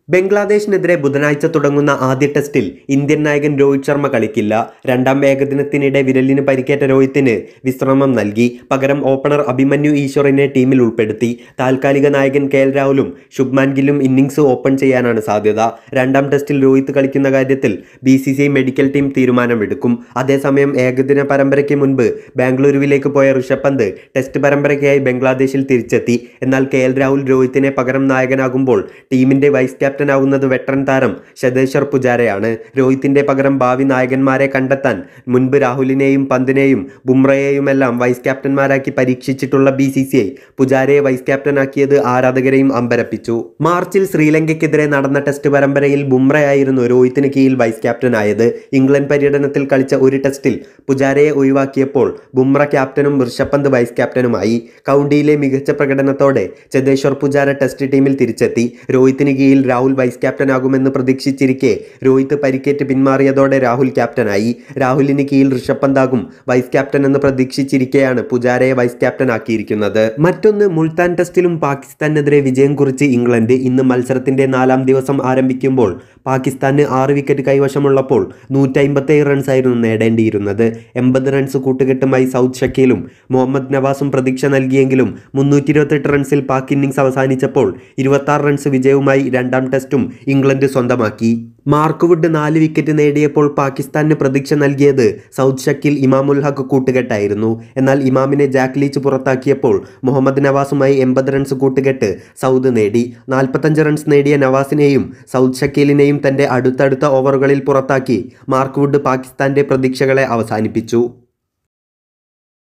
ബംഗ്ലാദേശിനെതിരെ ബുധനാഴ്ച തുടങ്ങുന്ന ആദ്യ ടെസ്റ്റിൽ ഇന്ത്യൻ നായകൻ രോഹിത് ശർമ്മ കളിക്കില്ല രണ്ടാം ഏകദിനത്തിനിടെ വിരലിന് പരിക്കേറ്റ രോഹിത്തിന് വിശ്രമം നൽകി പകരം ഓപ്പണർ അഭിമന്യു ഈശ്വറിനെ ടീമിൽ ഉൾപ്പെടുത്തി താൽക്കാലിക നായകൻ കെ എൽ രാഹുലും ശുഭ്മാൻ ഗില്ലും ഇന്നിംഗ്സ് ഓപ്പൺ ചെയ്യാനാണ് സാധ്യത രണ്ടാം ടെസ്റ്റിൽ രോഹിത് കളിക്കുന്ന കാര്യത്തിൽ B C C I medical team തീരുമാനമെടുക്കും അതേസമയം ഏകദിന പരമ്പരയ്ക്ക് മുൻപ് ബാംഗ്ലൂരുവിലേക്ക് പോയ ഋഷഭ് പന്ത് ടെസ്റ്റ് പരമ്പരയ്ക്കായി ബംഗ്ലാദേശിൽ തിരിച്ചെത്തി എന്നാൽ കെ എൽ രാഹുൽ രോഹിത്തിനെ പകരം നായകനാകുമ്പോൾ ടീമിന്റെ വൈസ് ക്യാപ്റ്റനാകുന്നത് വെട്ടറൻ താരം ശതേശ്വർ പുജാരയാണ് രോഹിത്തിന്റെ പകരം ഭാവി നായകന്മാരെ കണ്ടെത്താൻ മുൻപ് രാഹുലിനെയും പന്തിനെയും ബുംറയെയുമെല്ലാം വൈസ് ക്യാപ്റ്റന്മാരാക്കി പരീക്ഷിച്ചിട്ടുള്ള ബി സി സി ഐ പുജാരയെ വൈസ് ക്യാപ്റ്റനാക്കിയത് ആരാധകരെയും അമ്പരപ്പിച്ചു മാർച്ചിൽ ശ്രീലങ്കയ്ക്കെതിരെ നടന്ന ടെസ്റ്റ് പരമ്പരയിൽ ബുംറയായിരുന്നു രോഹിത്തിന് കീഴിൽ വൈസ് ക്യാപ്റ്റനായത് ഇംഗ്ലണ്ട് പര്യടനത്തിൽ കളിച്ച ഒരു ടെസ്റ്റിൽ പുജാരയെ ഒഴിവാക്കിയപ്പോൾ ബുംറ ക്യാപ്റ്റനും ഋഷഭ് പന്ത് വൈസ് ക്യാപ്റ്റനുമായി കൗണ്ടിയിലെ മികച്ച പ്രകടനത്തോടെ ചെതേശ്വർ പുജാര ടെസ്റ്റ് ടീമിൽ തിരിച്ചെത്തി രോഹിത്തിന് കീഴിൽ രാഹുൽ വൈസ് ക്യാപ്റ്റനാകുമെന്ന് പ്രതീക്ഷിച്ചിരിക്കെ രോഹിത് പരിക്കേറ്റ് പിന്മാറിയതോടെ രാഹുൽ ക്യാപ്റ്റനായി രാഹുലിന് കീഴിൽ ഋഷഭ് പന്താകും വൈസ് ക്യാപ്റ്റൻ എന്ന് പ്രതീക്ഷിച്ചിരിക്കെയാണ് പുജാരയെ വൈസ് ക്യാപ്റ്റൻ ആക്കിയിരിക്കുന്നത് മറ്റൊന്ന് മുൾത്താൻ ടെസ്റ്റിലും പാകിസ്ഥാനെതിരെ വിജയം കുറിച്ച് ഇംഗ്ലണ്ട് ഇന്ന് മത്സരത്തിന്റെ നാലാം ദിവസം ആരംഭിക്കുമ്പോൾ പാകിസ്ഥാന് ആറ് വിക്കറ്റ് കൈവശമുള്ളപ്പോൾ നൂറ്റമ്പത്തേഴ് റൺസ് ആയിരുന്നു നേടേണ്ടിയിരുന്നത് എൺപത് റൺസ് കൂട്ടുകെട്ടുമായി സൗത്ത് ഷക്കീലും മുഹമ്മദ് നവാസും പ്രതീക്ഷ നൽകിയെങ്കിലും മുന്നൂറ്റി ഇരുപത്തെട്ട് റൺസിൽ പാക് ഇന്നിംഗ്സ് അവസാനിച്ചപ്പോൾ ഇരുപത്താറ് റൺസ് വിജയവുമായി രണ്ടാം ടെസ്റ്റും ഇംഗ്ലണ്ട് സ്വന്തമാക്കി മാർക്ക് വുഡ് നാല് വിക്കറ്റ് നേടിയപ്പോൾ പാകിസ്ഥാന് പ്രതീക്ഷ നൽകിയത് സൗത്ത് ഷക്കിൽ ഇമാമുൽ ഹക്ക് കൂട്ടുകെട്ടായിരുന്നു എന്നാൽ ഇമാമിനെ ജാക്ക് ലീച്ച് പുറത്താക്കിയപ്പോൾ മുഹമ്മദ് നവാസുമായി എൺപത് റൺസ് കൂട്ടുകെട്ട് സൗദ് നേടി നാൽപ്പത്തഞ്ച് റൺസ് നേടിയ നവാസിനെയും സൗത്ത് ഷക്കീലിനെയും തന്റെ അടുത്തടുത്ത ഓവറുകളിൽ പുറത്താക്കി മാർക്ക് വുഡ് പാകിസ്ഥാന്റെ പ്രതീക്ഷകളെ അവസാനിപ്പിച്ചു